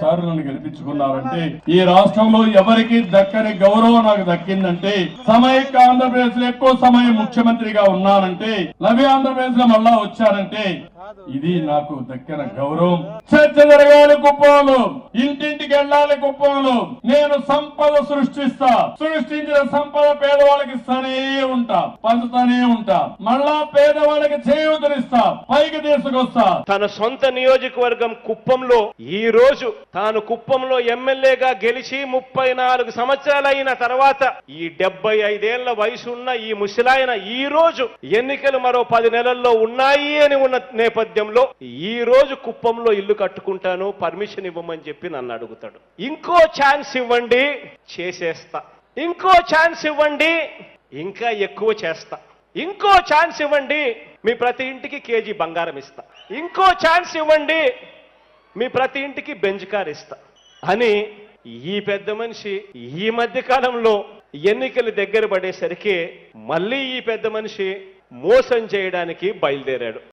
సార్లు నన్ను గెలిపించుకున్నారంటే ఈ రాష్ట్రంలో ఎవరికి దక్కని గౌరవం నాకు దక్కిందంటే సమైక్య ఆంధ్రప్రదేశ్ లో ఎక్కువ సమయం ముఖ్యమంత్రిగా ఉన్నానంటే నవి ఆంధ్రప్రదేశ్ లో మళ్ళా వచ్చానంటే ఇది నాకు దక్కిన గౌరవం చర్చ జరగాలి కుప్పంలో ఇంటింటికి వెళ్ళాలి కుప్పంలో నేను సంపద సృష్టిస్తా సృష్టించిన సంపద పేదవాళ్ళకి ఇస్తానే ఉంటా పంచుతానే ఉంటా మళ్ళా పేదవాళ్ళకి చేయూతనిస్తా పైకి తీసుకొస్తా తన సొంత నియోజకవర్గం కుప్పంలో ఈ రోజు తాను కుప్పంలో ఎమ్మెల్యేగా గెలిచి ముప్పై నాలుగు సంవత్సరాలైన తర్వాత ఈ డెబ్బై ఐదేళ్ల వయసున్న ఈ ముసలాయన ఈ రోజు ఎన్నికలు మరో పది నెలల్లో ఉన్నాయి అని ఉన్న నేపథ్యంలో ఈ రోజు కుప్పంలో ఇల్లు కట్టుకుంటాను పర్మిషన్ ఇవ్వమని చెప్పి నన్ను అడుగుతాడు ఇంకో ఛాన్స్ ఇవ్వండి చేసేస్తా ఇంకో ఛాన్స్ ఇవ్వండి ఇంకా ఎక్కువ చేస్తా ఇంకో ఛాన్స్ ఇవ్వండి మీ ప్రతి ఇంటికి కేజీ బంగారం ఇస్తా ఇంకో ఛాన్స్ ఇవ్వండి మీ ప్రతి ఇంటికి బెంచ్ కార్ ఇస్తా అని ఈ పెద్ద మనిషి ఈ మధ్య కాలంలో ఎన్నికలు దగ్గర పడేసరికి మళ్ళీ ఈ పెద్ద మనిషి మోసం చేయడానికి బయలుదేరాడు